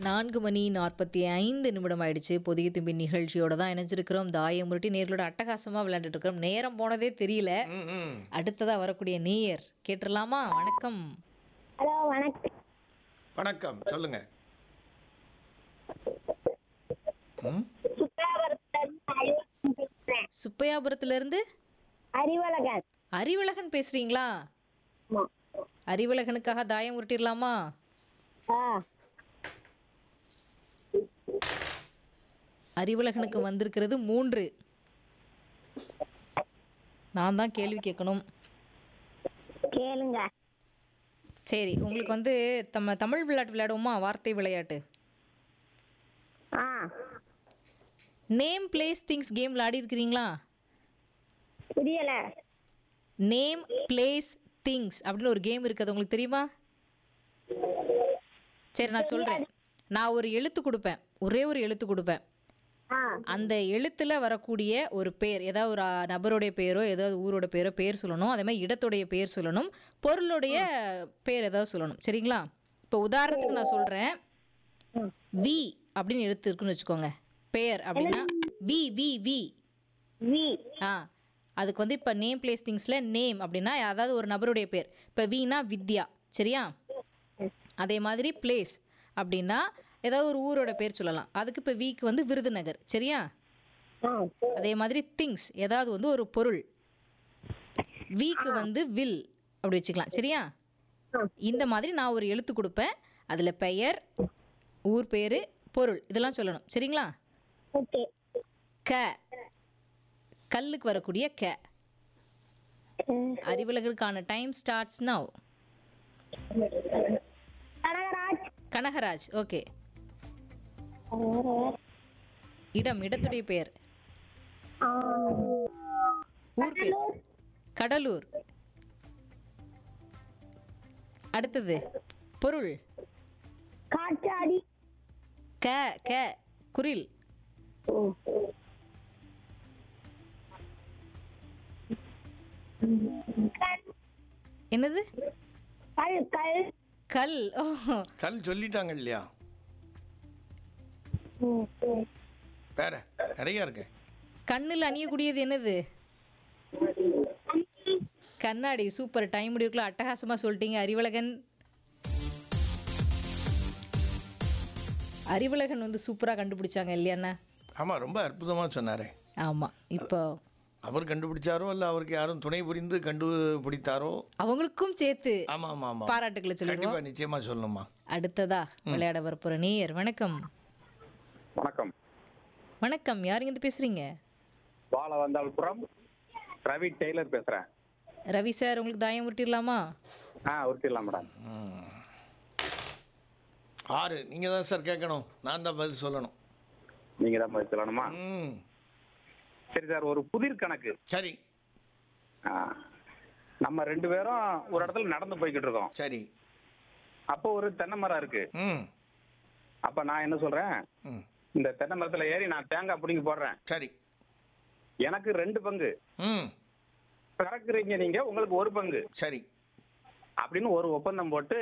நான்கு மணி நாற்பத்தி ஐந்து நிமிடம் ஆயிடுச்சு புதிய தும்பி நிகழ்ச்சியோட தான் இணைஞ்சிருக்கிறோம் தாயம் முருட்டி நேர்களோட அட்டகாசமாக விளையாண்டுட்டு இருக்கிறோம் நேரம் போனதே தெரியல ம், ம். அடுத்ததா வரக்கூடிய நேயர் கேட்டுடலாமா வணக்கம் ஹலோ வணக்கம் வணக்கம் சொல்லுங்க ம்? சுற்றுலாபுரத்துல இருந்து அறிவழகன் பேசுறேன் சுப்பையாபுரத்துல இருந்து அறிவழகன் அறிவழகன் பேசுறீங்களா ஆமா. அறிவழகனுக்காக தாயம் உருட்டிடலாமா ஆ அறிவழகனுக்கு வந்திருக்கிறது மூன்று நான் தான் கேள்வி கேட்கணும் கேளுங்க சரி உங்களுக்கு வந்து நம்ம தமிழ் விளையாட்டு விளையாடுவோமா வார்த்தை விளையாட்டு ஆ நேம் பிளேஸ் திங்ஸ் கேம் விளையாடி இருக்கிறீங்களா புரியல நேம் பிளேஸ் திங்ஸ் அப்படின்னு ஒரு கேம் இருக்குது அது உங்களுக்கு தெரியுமா சரி நான் சொல்கிறேன் நான் ஒரு எழுத்து கொடுப்பேன் ஒரே ஒரு எழுத்து கொடுப்பேன் ஆ அந்த எழுத்துல வரக்கூடிய ஒரு பேர் ஏதாவது ஒரு அஹ், நபருடைய பேரோ ஏதாவது ஊரோட பேரோ பேர் சொல்லணும் அதே மாதிரி இடத்துடைய பேர் சொல்லணும் பொருளுடைய பேர் ஏதாவது சொல்லணும் சரிங்களா இப்போ உதாரணத்துக்கு நான் சொல்கிறேன் வி அப்படின்னு எழுத்து இருக்குன்னு வச்சுக்கோங்க பேர் அப்படின்னா வி வி வி வி ஆ அதுக்கு வந்து இப்போ நேம் பிளேஸ் திங்ஸில் நேம் அப்படின்னா அதாவது ஒரு நபருடைய பேர் இப்போ வீணா வித்யா சரியா அதே மாதிரி பிளேஸ் அப்படின்னா ஏதாவது ஒரு ஊரோட பேர் சொல்லலாம் அதுக்கு இப்போ வீக்கு வந்து விருதுநகர் சரியா ஆ அதே மாதிரி திங்ஸ் ஏதாவது வந்து ஒரு பொருள் வீக்கு வந்து வில் அப்படி வச்சுக்கலாம் சரியா இந்த மாதிரி நான் ஒரு எழுத்து கொடுப்பேன் அதில் பெயர் ஊர் பேர் பொருள் இதெல்லாம் சொல்லணும் சரிங்களா ஓகே க கல்லுக்கு வரக்கூடிய க அறிவுலகருக்கான time starts now Kanagaraj Kanagaraj okay இடம் இடத்துடைய பெயர் ஆ, ஊர் பேர் கடலூர் அடுத்தது பொருள் காற்றாடி க க குரில் கல் என்னது கல் கல் கல் ஓ கல் சொல்லிட்டாங்க இல்லையா வேற நிறைய இருக்கு கண்ணில் அணியக்கூடியது என்னது கண்ணாடி சூப்பர் டைம் முடிவுக்குள்ள அட்டகாசமா சொல்லிட்டீங்க அறிவழகன் அறிவழகன் வந்து சூப்பரா கண்டுபிடிச்சாங்க இல்லையாண்ணா ஆமா ரொம்ப அற்புதமா சொன்னாரே ஆமா இப்போ அவர் கண்டுபிடிச்சாரோ இல்ல அவருக்கு யாரும் துணை புரிந்து கண்டுபிடித்தாரோ அவங்களுக்கும் சேர்த்து ஆமா ஆமா ஆமா பாராட்டுகளை சொல்லிடுவோம் கண்டிப்பா நிச்சயமா சொல்லணுமா அடுத்ததா விளையாட வரப்போற நேயர் வணக்கம் வணக்கம் வணக்கம் யாருங்க இருந்து பேசுறீங்க வாழ வந்தால்புரம் ரவி டெய்லர் பேசுறேன் ரவி சார் உங்களுக்கு தாயம் உருட்டிடலாமா ஆ உருட்டிடலாம் மேடம் ஆறு நீங்க தான் சார் கேட்கணும் நான் தான் பதில் சொல்லணும் நீங்க தான் பதில் சொல்லணுமா ம் சரி சார் ஒரு புதிர் கணக்கு சரி ஆ, நம்ம ரெண்டு பேரும் ஒரு இடத்துல நடந்து போய்கிட்டு இருக்கோம் சரி அப்போ ஒரு தென்னை மரம் இருக்கு ம் அப்ப நான் என்ன சொல்றேன் ம் இந்த தென்னை மரத்துல ஏறி நான் தேங்காய் பிடிங்கி போடுறேன் சரி எனக்கு ரெண்டு பங்கு ம் பிறக்குறீங்க நீங்க உங்களுக்கு ஒரு பங்கு சரி அப்படின்னு ஒரு ஒப்பந்தம் போட்டு